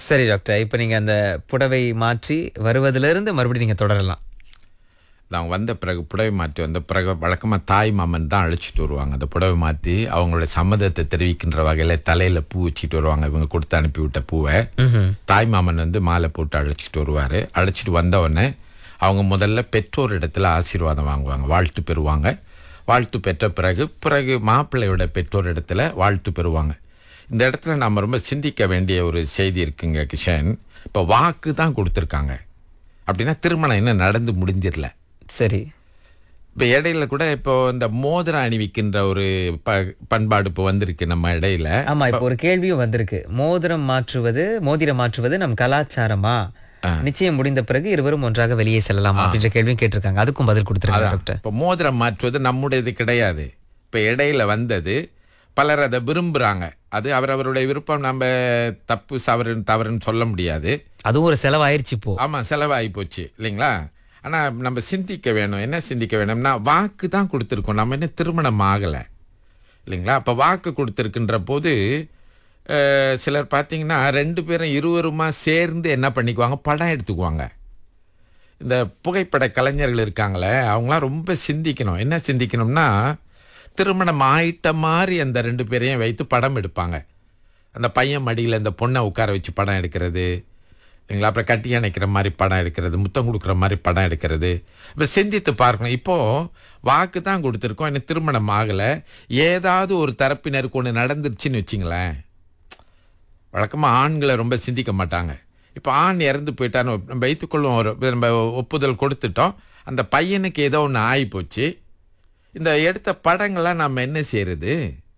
சரி டாக்டர் இப்போ நீங்க அந்த புடவை மாற்றி வருவதிலிருந்து மறுபடியும் நீங்க தொடரலாம் அவங்க வந்த பிறகு புடவை மாற்றி வந்த பிறகு வழக்கமாக தாய் மாமன் தான் அழைச்சிட்டு வருவாங்க அந்த புடவை மாற்றி அவங்களோட சம்மதத்தை தெரிவிக்கின்ற வகையில் தலையில் பூ வச்சுட்டு வருவாங்க இவங்க கொடுத்து அனுப்பி விட்ட பூவை தாய் மாமன் வந்து மாலை போட்டு அழைச்சிட்டு வருவார் அழைச்சிட்டு வந்தவுடனே அவங்க முதல்ல பெற்றோர் இடத்துல ஆசீர்வாதம் வாங்குவாங்க வாழ்த்து பெறுவாங்க வாழ்த்து பெற்ற பிறகு பிறகு மாப்பிள்ளையோட பெற்றோர் இடத்துல வாழ்த்து பெறுவாங்க இந்த இடத்துல நம்ம ரொம்ப சிந்திக்க வேண்டிய ஒரு செய்தி இருக்குங்க கிஷன் இப்போ வாக்கு தான் கொடுத்துருக்காங்க அப்படின்னா திருமணம் இன்னும் நடந்து முடிஞ்சிடல சரி இப்போ இடையில கூட இப்போ இந்த மோதிரம் அணிவிக்கின்ற ஒரு ப பண்பாடு இப்போ வந்திருக்கு நம்ம இடையில ஆமா இப்போ ஒரு கேள்வியும் வந்திருக்கு மோதிரம் மாற்றுவது மோதிரம் மாற்றுவது நம் கலாச்சாரமா நிச்சயம் முடிந்த பிறகு இருவரும் ஒன்றாக வெளியே செல்லலாமா அப்படின்ற கேள்வியும் கேட்டிருக்காங்க அதுக்கும் பதில் கொடுத்துருக்காங்க டாக்டர் இப்போ மோதிரம் மாற்றுவது நம்முடையது கிடையாது இப்போ இடையில வந்தது பலர் அதை விரும்புகிறாங்க அது அவரவருடைய விருப்பம் நம்ம தப்பு சவறுன்னு தவறுன்னு சொல்ல முடியாது அதுவும் ஒரு செலவாயிருச்சு இப்போ ஆமாம் செலவாகி போச்சு இல்லைங்களா ஆனால் நம்ம சிந்திக்க வேணும் என்ன சிந்திக்க வேணும்னா வாக்கு தான் கொடுத்துருக்கோம் நம்ம என்ன திருமணம் ஆகலை இல்லைங்களா அப்போ வாக்கு கொடுத்துருக்குன்ற போது அஹ், சிலர் பார்த்தீங்கன்னா ரெண்டு பேரும் இருவருமா சேர்ந்து என்ன பண்ணிக்குவாங்க படம் எடுத்துக்குவாங்க இந்த புகைப்பட கலைஞர்கள் இருக்காங்களே அவங்களாம் ரொம்ப சிந்திக்கணும் என்ன சிந்திக்கணும்னா திருமணம் ஆயிட்ட மாதிரி அந்த ரெண்டு பேரையும் வைத்து படம் எடுப்பாங்க அந்த பையன் மடியில் இந்த பொண்ணை உட்கார வச்சு படம் எடுக்கிறது இல்லைங்களா அப்புறம் கட்டி அணைக்கிற மாதிரி படம் எடுக்கிறது முத்தம் கொடுக்குற மாதிரி படம் எடுக்கிறது இப்போ சிந்தித்து பார்க்கணும் இப்போது வாக்கு தான் கொடுத்துருக்கோம் எனக்கு திருமணம் ஆகலை ஏதாவது ஒரு தரப்பினருக்கு ஒன்று நடந்துருச்சுன்னு வச்சிங்களேன் வழக்கமாக ஆண்களை ரொம்ப சிந்திக்க மாட்டாங்க இப்போ ஆண் இறந்து போயிட்டான்னு நம்ம வைத்துக்கொள்வோம் ஒரு நம்ம ஒப்புதல் கொடுத்துட்டோம் அந்த பையனுக்கு ஏதோ ஒன்று ஆகி போச்சு இந்த எடுத்த படங்கள்லாம் நம்ம என்ன செய்யறது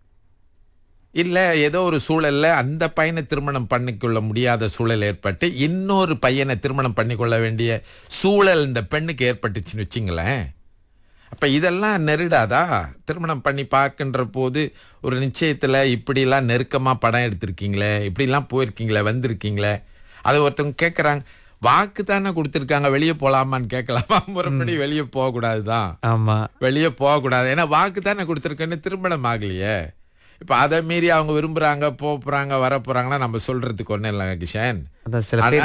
இல்லை ஏதோ ஒரு சூழல்ல அந்த பையனை திருமணம் பண்ணிக்கொள்ள முடியாத சூழல் ஏற்பட்டு இன்னொரு பையனை திருமணம் பண்ணிக்கொள்ள வேண்டிய சூழல் இந்த பெண்ணுக்கு ஏற்பட்டுச்சுன்னு வச்சிங்களேன் அப்போ இதெல்லாம் நெருடாதா திருமணம் பண்ணி பார்க்கின்ற போது ஒரு நிச்சயத்தில் இப்படிலாம் நெருக்கமாக படம் எடுத்திருக்கீங்களே இப்படிலாம் போயிருக்கீங்களே வந்திருக்கீங்களே அது ஒருத்தவங்க கேட்குறாங்க வாக்கு தானே கொடுத்துருக்காங்க வெளியே போகலாமான்னு கேட்கலாமா முறைப்படி வெளியே போகக்கூடாது தான் ஆமா வெளியே போகக்கூடாது ஏன்னா வாக்கு தானே கொடுத்துருக்கேன்னு திருமணம் ஆகலையே இப்போ அதை மீறி அவங்க விரும்புகிறாங்க போகிறாங்க வர போகிறாங்கன்னா நம்ம சொல்கிறதுக்கு ஒன்றும் இல்லைங்க கிஷன் அதான் சில பேர்